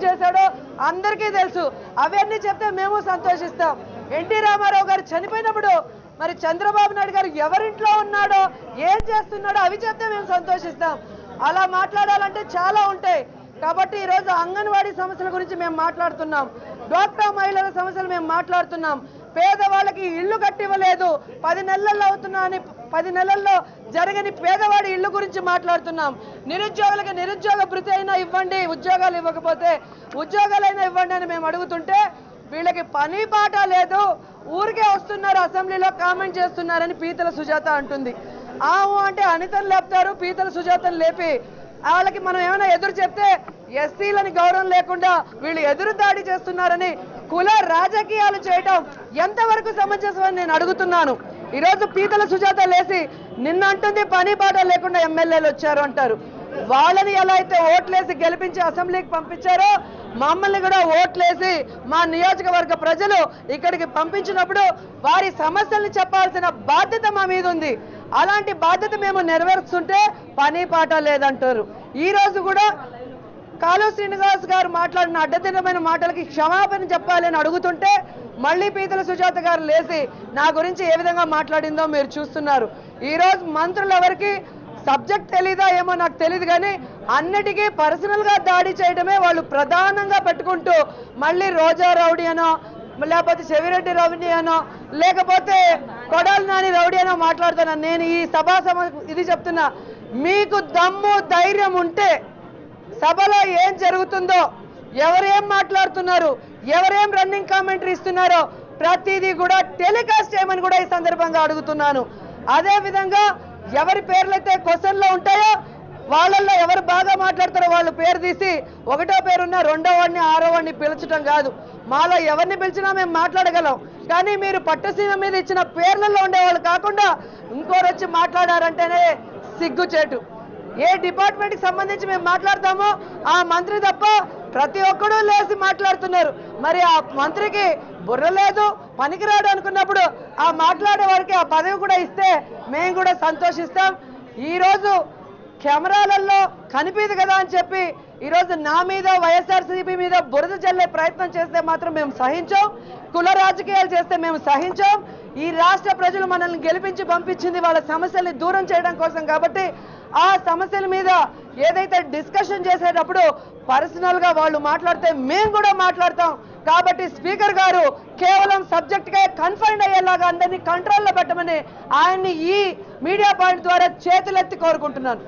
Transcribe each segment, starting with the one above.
చేశాడో అందరికీ తెలుసు అవన్నీ చెప్తే మేము సంతోషిస్తాం ఎన్టీ రామారావు గారు చనిపోయినప్పుడు మరి చంద్రబాబు నాయుడు గారు ఎవరింట్లో ఉన్నాడో ఏం చేస్తున్నాడో అవి చెప్తే మేము సంతోషిస్తాం అలా మాట్లాడాలంటే చాలా ఉంటాయి కాబట్టి ఈరోజు అంగన్వాడీ సమస్యల గురించి మేము మాట్లాడుతున్నాం డ్వాక్రా మహిళల సమస్యలు మేము మాట్లాడుతున్నాం పేదవాళ్ళకి ఇల్లు కట్టివ్వలేదు పది నెలల్లో అవుతున్నా అని పది నెలల్లో జరగని పేదవాడి ఇల్లు గురించి మాట్లాడుతున్నాం నిరుద్యోగులకి నిరుద్యోగ భృతి అయినా ఇవ్వండి ఉద్యోగాలు ఇవ్వకపోతే ఉద్యోగాలైనా ఇవ్వండి అని మేము అడుగుతుంటే వీళ్ళకి పని పాట లేదు ఊరికే వస్తున్నారు అసెంబ్లీలో కామెంట్ చేస్తున్నారని పీతల సుజాత అంటుంది ఆవు అంటే అనితను లేపుతారు పీతల సుజాతను లేపి వాళ్ళకి మనం ఏమైనా ఎదురు చెప్తే ఎస్సీలని గౌరవం లేకుండా వీళ్ళు ఎదురు దాడి చేస్తున్నారని కుల రాజకీయాలు చేయటం ఎంతవరకు సమంజసమని నేను అడుగుతున్నాను ఈరోజు పీతల సుజాత లేసి నిన్న అంటుంది పని పాట లేకుండా ఎమ్మెల్యేలు వచ్చారు అంటారు వాళ్ళని ఎలా అయితే ఓట్లేసి గెలిపించి అసెంబ్లీకి పంపించారో మమ్మల్ని కూడా ఓట్లేసి మా నియోజకవర్గ ప్రజలు ఇక్కడికి పంపించినప్పుడు వారి సమస్యల్ని చెప్పాల్సిన బాధ్యత మా మీద ఉంది అలాంటి బాధ్యత మేము నెరవేరుస్తుంటే పని పాట లేదంటారు ఈ రోజు కూడా కాలు శ్రీనివాస్ గారు మాట్లాడిన అడ్డదినమైన మాటలకి క్షమాపణ చెప్పాలి అని అడుగుతుంటే మళ్ళీ పీతల సుజాత గారు లేచి నా గురించి ఏ విధంగా మాట్లాడిందో మీరు చూస్తున్నారు ఈ రోజు మంత్రులు ఎవరికి సబ్జెక్ట్ తెలీదా ఏమో నాకు తెలియదు కానీ అన్నిటికీ పర్సనల్ గా దాడి చేయడమే వాళ్ళు ప్రధానంగా పెట్టుకుంటూ మళ్ళీ రోజా రౌడీ అనో లేకపోతే చెవిరెడ్డి రౌడీ అనో లేకపోతే కొడాలి నాని రౌడీ అనో మాట్లాడుతున్నాను నేను ఈ సభా సమ ఇది చెప్తున్నా మీకు దమ్ము ధైర్యం ఉంటే సభలో ఏం జరుగుతుందో ఎవరేం మాట్లాడుతున్నారు ఎవరేం రన్నింగ్ కామెంటరీ ఇస్తున్నారో ప్రతిదీ కూడా టెలికాస్ట్ చేయమని కూడా ఈ సందర్భంగా అడుగుతున్నాను అదే విధంగా ఎవరి పేర్లైతే క్వశ్చన్ లో ఉంటాయో వాళ్ళల్లో ఎవరు బాగా మాట్లాడతారో వాళ్ళ పేరు తీసి ఒకటో పేరున్న రెండో వాడిని ఆరో వాడిని పిలిచడం కాదు మాలో ఎవరిని పిలిచినా మేము మాట్లాడగలం కానీ మీరు పట్టుసీమ మీద ఇచ్చిన పేర్లలో ఉండేవాళ్ళు కాకుండా ఇంకోరు వచ్చి మాట్లాడారంటేనే సిగ్గుచేటు ఏ డిపార్ట్మెంట్ కి సంబంధించి మేము మాట్లాడతామో ఆ మంత్రి తప్ప ప్రతి ఒక్కడూ లేచి మాట్లాడుతున్నారు మరి ఆ మంత్రికి బుర్ర లేదు పనికిరాడు అనుకున్నప్పుడు ఆ మాట్లాడే వారికి ఆ పదవి కూడా ఇస్తే మేము కూడా సంతోషిస్తాం ఈ రోజు కెమెరాలలో కనిపించదు కదా అని చెప్పి ఈరోజు నా మీద వైఎస్ఆర్సీపీ మీద బురద చల్లే ప్రయత్నం చేస్తే మాత్రం మేము సహించాం కుల రాజకీయాలు చేస్తే మేము సహించాం ఈ రాష్ట్ర ప్రజలు మనల్ని గెలిపించి పంపించింది వాళ్ళ సమస్యల్ని దూరం చేయడం కోసం కాబట్టి ఆ సమస్యల మీద ఏదైతే డిస్కషన్ చేసేటప్పుడు పర్సనల్ గా వాళ్ళు మాట్లాడితే మేము కూడా మాట్లాడతాం కాబట్టి స్పీకర్ గారు కేవలం సబ్జెక్ట్ గా కన్ఫైన్ అయ్యేలాగా అందరినీ కంట్రోల్లో పెట్టమని ఆయన్ని ఈ మీడియా పాయింట్ ద్వారా చేతులెత్తి కోరుకుంటున్నాను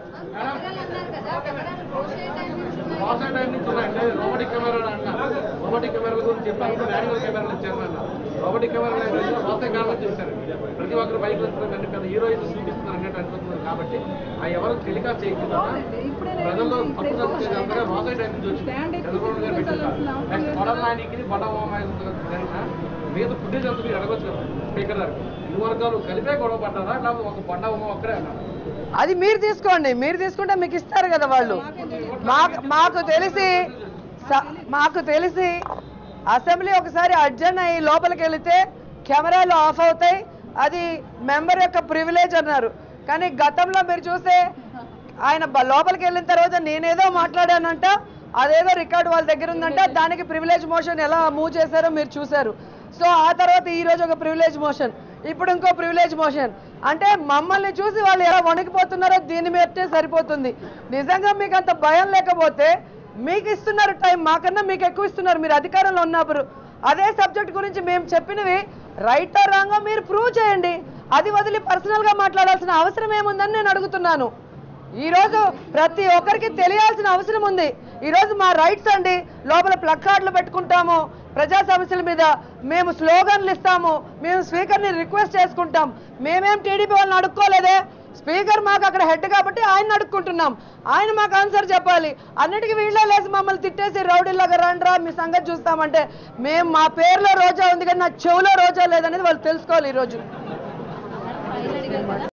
మోసం టైం నుంచి ఉన్నాయండి రోబోటిక్ కెమెరాలు అన్నారు రోబోటిక్ కెమెరాల గురించి చెప్పారు మాన్యువల్ కెమెరాలు ఇచ్చారు అన్నారు రోబోటిక్ కెమెరాలు ఏంటంటే మోసం కాలం చేశారు ప్రతి ఒక్కరు బైక్ వస్తున్నారు పెద్ద హీరోయిన్ చూపిస్తున్నారు అన్నట్టు అనిపిస్తున్నారు కాబట్టి ఆ ఎవరు టెలికాస్ట్ చేయకుండా ప్రజల్లో తప్పు తప్పు అంతగా మోసం టైం నుంచి వచ్చింది చంద్రబాబు గారు పెట్టారు నెక్స్ట్ బొడ నానికి బొడ జరిగిన మీద ఫుటేజ్ అంతా మీరు అడగచ్చు కదా స్పీకర్ గారు ఇరు వర్గాలు కలిపే గొడవ పడ్డారా లేకపోతే ఒక బండ ఉమ్మ ఒక్కరే అన్నారు అది మీరు తీసుకోండి మీరు తీసుకుంటే మీకు ఇస్తారు కదా వాళ్ళు మాకు మాకు తెలిసి స- మాకు తెలిసి అసెంబ్లీ ఒకసారి అర్జన్ అయ్యి లోపలికి వెళితే కెమెరాలు ఆఫ్ అవుతాయి అది మెంబర్ యొక్క ప్రివిలేజ్ అన్నారు కానీ గతంలో మీరు చూస్తే ఆయన బ- లోపలికి వెళ్ళిన తర్వాత నేనేదో మాట్లాడానంట అదేదో రికార్డు వాళ్ళ దగ్గర ఉందంట దానికి ప్రివిలేజ్ మోషన్ ఎలా మూవ్ చేశారో మీరు చూశారు సో ఆ తర్వాత ఈ రోజు ఒక ప్రివిలేజ్ మోషన్ ఇప్పుడు ఇంకో ప్రివిలేజ్ మోషన్ అంటే మమ్మల్ని చూసి వాళ్ళు ఎలా వణికిపోతున్నారో దీని మీదే సరిపోతుంది నిజంగా మీకు అంత భయం లేకపోతే మీకు ఇస్తున్నారు టైం మాకన్నా మీకు ఎక్కువ ఇస్తున్నారు మీరు అధికారంలో ఉన్నప్పుడు అదే సబ్జెక్ట్ గురించి మేము చెప్పినవి రైట్ రాంగా మీరు ప్రూవ్ చేయండి అది వదిలి పర్సనల్ గా మాట్లాడాల్సిన అవసరం ఏముందని నేను అడుగుతున్నాను ఈ రోజు ప్రతి ఒక్కరికి తెలియాల్సిన అవసరం ఉంది ఈ రోజు మా రైట్స్ అండి లోపల ప్లకార్డులు పెట్టుకుంటాము ప్రజా సమస్యల మీద మేము స్లోగన్లు ఇస్తాము మేము స్పీకర్ని రిక్వెస్ట్ చేసుకుంటాం మేమేం టీడీపీ వాళ్ళని అడుక్కోలేదే స్పీకర్ మాకు అక్కడ హెడ్ కాబట్టి ఆయన అడుక్కుంటున్నాం ఆయన మాకు ఆన్సర్ చెప్పాలి అన్నిటికీ వీళ్ళే లేసి మమ్మల్ని తిట్టేసి రౌడీలాగా రండ్రా మీ సంగతి చూస్తామంటే మేము మా పేరులో రోజా ఉంది కానీ నా చెవులో రోజా లేదనేది వాళ్ళు తెలుసుకోవాలి ఈరోజు